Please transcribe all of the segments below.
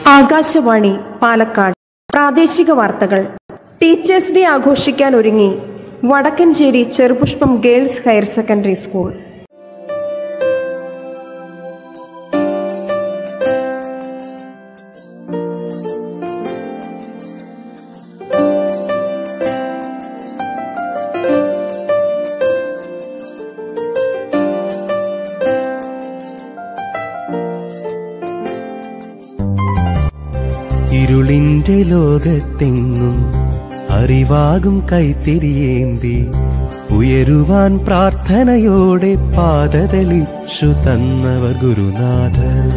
ആകാശവാണി പാലക്കാട് പ്രാദേശിക വാർത്തകൾ teachers day ആഘോഷിക്കാൻ ഒരുങ്ങി Vadakkanchery Cherupushpam girls higher secondary school ഇരുളിന്റെ ലോകത്തെങ്ങും അറിവാകും കൈത്തിരിയേന്തി ഉയരുവാൻ പ്രാർത്ഥനയോടെ പാതതെളിച്ചു തന്നവർ ഗുരുനാഥർ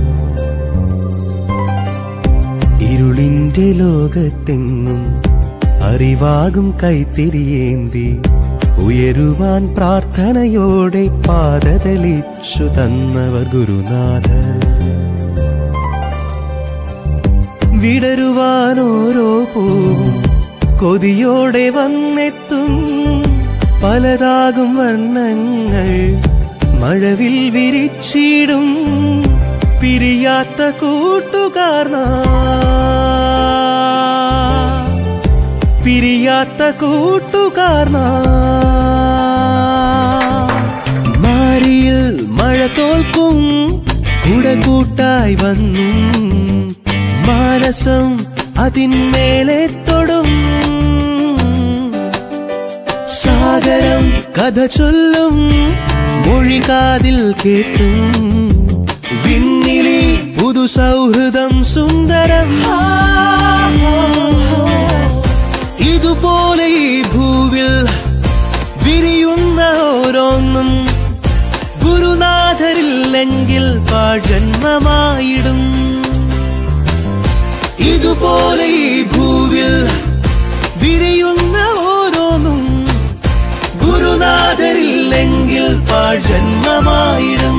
ഇരുളിന്റെ ലോകത്തെങ്ങും അറിവാകും കൈത്തിരിയേന്തി ഉയരുവാൻ പ്രാർത്ഥനയോടെ പാതതെളിച്ചു തന്നവർ ഗുരുനാഥർ വിടരുവാൻ ഓരോ പൂവും കൊതിയോടെ വന്നെത്തും പലതാകും വർണ്ണങ്ങൾ മഴവിൽ വിരിച്ചിടും പിരിയാത്ത കൂട്ടുകാർ നാം. പിരിയാത്ത കൂട്ടുകാർ നാം. മാരിയിൽ മഴ തോൽക്കും കുടകൂട്ടായി വന്നു മാനസം അതിന്മേലെ തൊടും സാഗരം കഥ ചൊല്ലും മൊഴി കാതിൽ കേട്ടും വിണ്ണിലി പുതു സൗഹൃദം സുന്ദരം ഇതുപോലെ ഈ ഭൂവിൽ വിരിയുന്ന ഓരോന്നും ഗുരുനാഥരില്ലെങ്കിൽ പാഴ്ജന്മമായിടും ഇതുപോലെ ഈ ഭൂവിൽ വിരിയുന്ന ഓരോന്നും ഗുരുനാഥരില്ലെങ്കിൽ പാഴ്ജന്മമായിടും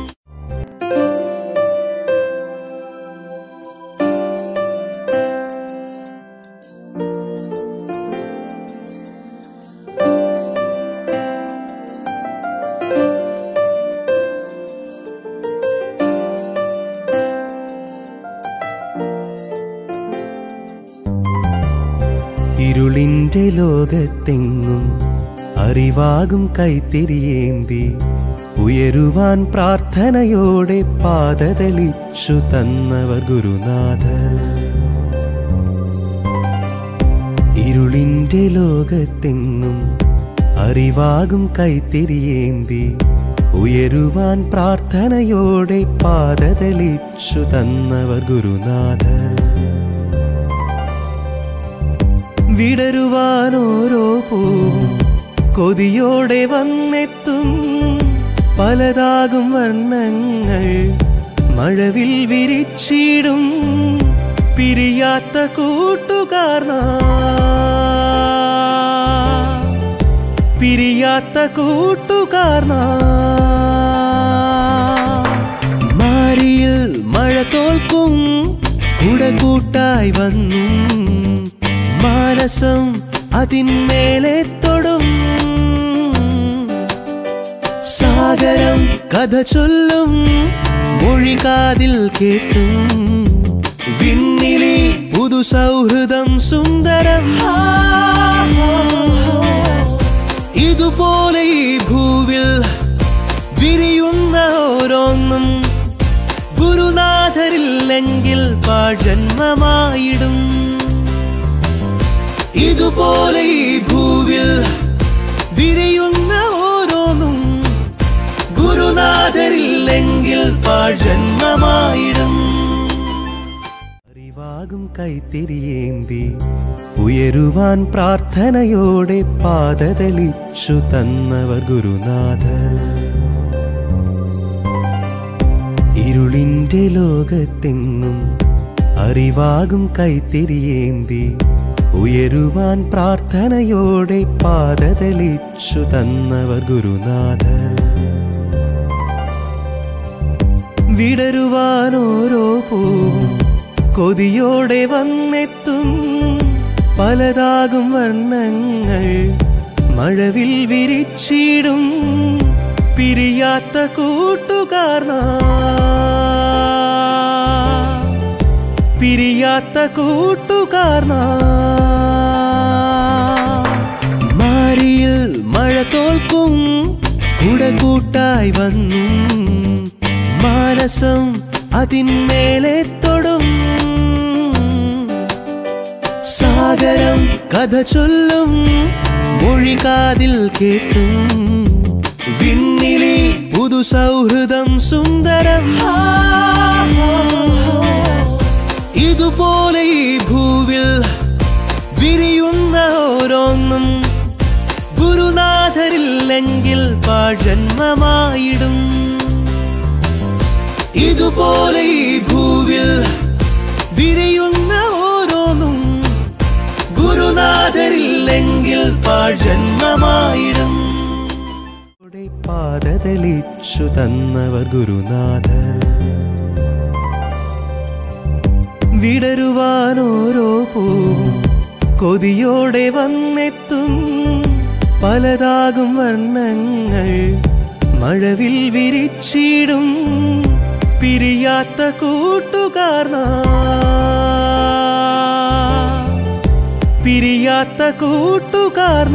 ഇരുളിന്റെ ലോകത്തെങ്ങും അറിവാകും കൈത്തിരിയേന്തി ഉയരുവാൻ പ്രാർത്ഥനയോടെ പാതതെളിച്ചു തന്നവർ ഗുരുനാഥർ ഇരുളിന്റെ ലോകത്തെങ്ങും അറിവാകും കൈത്തിരിയേന്തി ഉയരുവാൻ പ്രാർത്ഥനയോടെ പാതതെളിച്ചു തന്നവർ ഗുരുനാഥർ വിടരുവാൻ ഓരോ പൂവും കൊതിയോടെ വന്നെത്തും പലതാകും വർണ്ണങ്ങൾ മഴവിൽ വിരിച്ചിടും പിരിയാത്ത കൂട്ടുകാർ നാം. പിരിയാത്ത കൂട്ടുകാർ നാം. മാരിയിൽ മഴ തോൽക്കും കുടകൂട്ടായി വന്നു മാനസം അതിന്മേലെ തൊടും സാഗരം കഥ ചൊല്ലും മൊഴി കാതിൽ കേട്ടും വിണ്ണിലി പുതു സൗഹൃദം സുന്ദരം ഇതുപോലെ ഈ ഭൂവിൽ വിരിയുന്ന ഓരോന്നും ഗുരുനാഥരില്ലെങ്കിൽ പാഴ്ജന്മമായിടും ഇതുപോലെ ഈ ഭൂവിൽ വിരിയുന്ന ഓരോന്നും ഗുരുനാഥരില്ലെങ്കിൽ പാഴ്ജന്മമായിടും അറിവാകും കൈത്തിരിയേന്തി ഉയരുവാൻ പ്രാർത്ഥനയോടെ പാതതെളിച്ചു തന്നവർ ഗുരുനാഥർ ഇരുളിന്റെ ലോകത്തെങ്ങും അറിവാകും കൈത്തിരിയേന്തി ഉയരുവാൻ പ്രാർത്ഥനയോടെ പാതതെളിച്ചു തന്നവർ ഗുരുനാഥർ വിടരുവാൻ ഓരോ പൂവും കൊതിയോടെ വന്നെത്തും പലതാകും വർണ്ണങ്ങൾ മഴവിൽ വിരിച്ചിടും പിരിയാത്ത കൂട്ടുകാർ നാം. പിരിയാത്ത കൂട്ടുകാർന്ന മാരിയിൽ മഴ തോൽക്കും കുടകൂട്ടായി വന്നു മാനസം അതിന്മേലെ തൊടും സാഗരം കഥ ചൊല്ലും മൊഴി കാതിൽ കേട്ടും വിണ്ണിലെ പുതു സൗഹൃദം സുന്ദരം ഇതുപോലെ ഈ ഭൂവിൽ വിരിയുന്ന ഓരോന്നും ഗുരുനാഥരില്ലെങ്കിൽ പാഴ്ജന്മമായിടും ഇതുപോലെ ഈ ഭൂവിൽ വിരിയുന്ന ഓരോന്നും ഗുരുനാഥരില്ലെങ്കിൽ പാഴ്ജന്മമായിടും പാത തെളിച്ചു തന്നവർ ഗുരുനാഥർ വിടരുവാൻ ഓരോ പൂവും കൊതിയോടെ വന്നെത്തും പലതാകും വർണ്ണങ്ങൾ മഴവിൽ വിരിച്ചിടും പിരിയാത്ത കൂട്ടുകാർന്ന പിരിയാത്ത കൂട്ടുകാർന്ന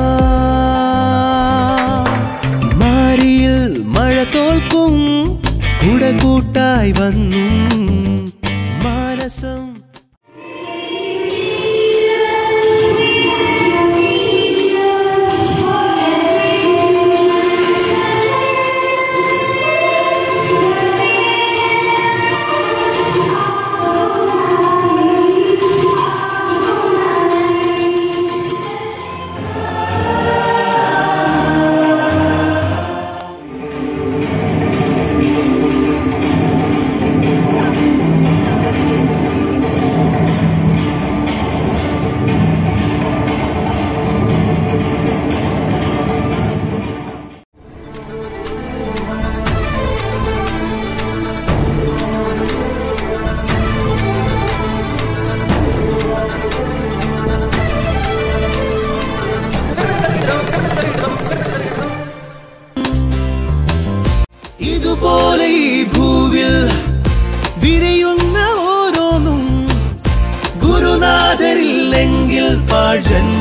മാരിയിൽ മഴ തോൽക്കും കുടകൂട്ടായി വന്നു മാനസം ഇതുപോലെ ഈ ഭൂവിൽ വിരിയുന്ന ഓരോന്നും ഗുരുനാഥരില്ലെങ്കിൽ പാഴ്ജന്മ